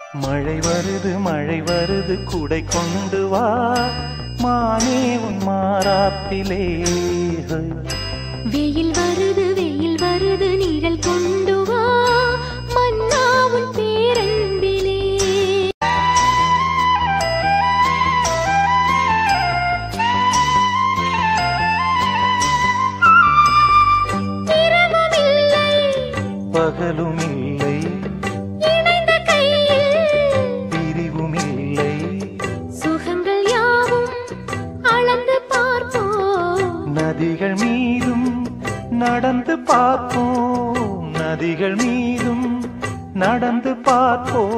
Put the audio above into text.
மழை வருது மழை வருது குடை கொண்டு வா மானே உன் மாறாப்பிலே வெயில் வருது வெயில் வருது நிழல் கொண்டு வா மன்னா உன் பேரன்பிலே இரவும் இல்லை பகலும் இல்லை இணைந்த கையில் பிரிவும் இல்லை சுகங்கள் யாவும் அளந்து பார்ப்போம் நதிகள் மீதும் நடந்து பார்ப்போம் நதிகள் மீதும் நடந்து பார்ப்போம்